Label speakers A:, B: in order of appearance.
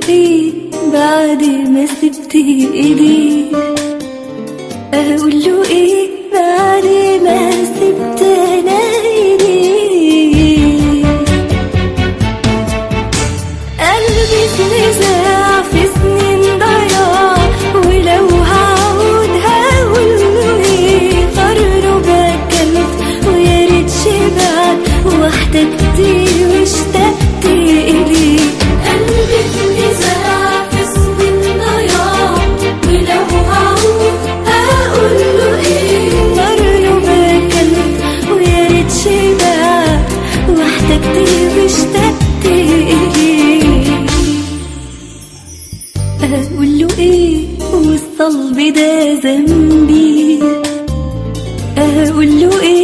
A: ايه بعد ما سبت ايدي اقول له ايه بعد ما سبت انا ايدي قلبي في نزاع في سنين ضياع ولو هعود هقول له ايه قرره بكلت ويا ريت شبعت واحتجت واشتقت اليه قلبي في نزاع في سنين ضياع ولو هعود هقول له ايه قرره بكلت ويا ريت شبعت واحتجت واشتقت اليه اقول له ايه والصلب ده ذنبي اقول له ايه